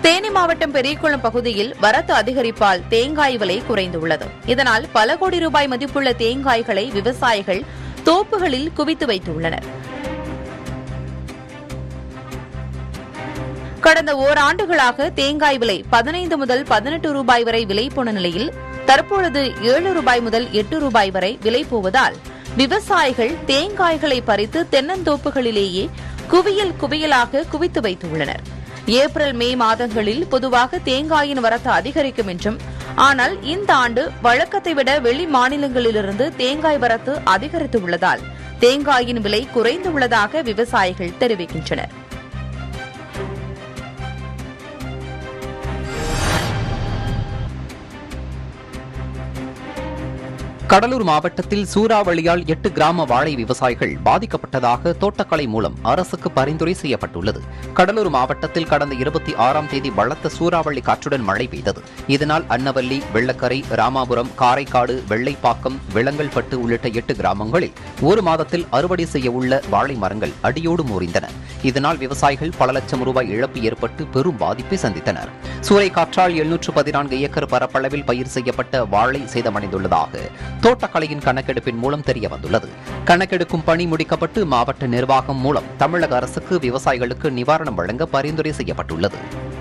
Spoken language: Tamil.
தேனி மாவட்டம் பெரியகுளம் பகுதியில் வரத்து அதிகரிப்பால் தேங்காய் விலை குறைந்துள்ளது இதனால் பல கோடி ரூபாய் மதிப்புள்ள தேங்காய்களை விவசாயிகள் தோப்புகளில் குவித்து வைத்துள்ளனர் கடந்த ஓராண்டுகளாக தேங்காய் விலை பதினைந்து முதல் பதினெட்டு ரூபாய் வரை விலை போன நிலையில் தற்பொழுது ஏழு ரூபாய் முதல் எட்டு ரூபாய் வரை விலை போவதால் விவசாயிகள் தேங்காய்களை பறித்து தென்னந்தோப்புகளிலேயே குவியல் குவியலாக குவித்து வைத்துள்ளனர் ஏப்ரல் மே மாதங்களில் பொதுவாக தேங்காயின் வரத்து அதிகரிக்கும் என்றும் ஆனால் இந்த ஆண்டு வழக்கத்தை விட வெளி மாநிலங்களிலிருந்து தேங்காய் வரத்து அதிகரித்துள்ளதால் தேங்காயின் விலை குறைந்துள்ளதாக விவசாயிகள் தெரிவிக்கின்றனர் கடலூர் மாவட்டத்தில் சூறாவளியால் எட்டு கிராம வாழை விவசாயிகள் பாதிக்கப்பட்டதாக தோட்டக்கலை மூலம் அரசுக்கு பரிந்துரை செய்யப்பட்டுள்ளது கடலூர் மாவட்டத்தில் கடந்த இருபத்தி ஆறாம் தேதி பலத்த சூறாவளி காற்றுடன் மழை பெய்தது இதனால் அன்னவல்லி வெள்ளக்கரை ராமாபுரம் காரைக்காடு வெள்ளைப்பாக்கம் விளங்கல்பட்டு உள்ளிட்ட எட்டு கிராமங்களில் ஒரு மாதத்தில் அறுவடை செய்ய உள்ள வாழை மரங்கள் அடியோடு முறிந்தன இதனால் விவசாயிகள் பல லட்சம் ரூபாய் இழப்பு ஏற்பட்டு பெரும் பாதிப்பை சந்தித்தனர் சூறை காற்றால் எழுநூற்று பதினான்கு ஏக்கர் பரப்பளவில் பயிர் செய்யப்பட்ட வாழை சேதமடைந்துள்ளதாக தோட்டக்கலையின் கணக்கெடுப்பின் மூலம் தெரிய வந்துள்ளது கணக்கெடுக்கும் பணி முடிக்கப்பட்டு மாவட்ட நிர்வாகம் மூலம் தமிழக அரசுக்கு விவசாயிகளுக்கு நிவாரணம் வழங்க பரிந்துரை செய்யப்பட்டுள்ளது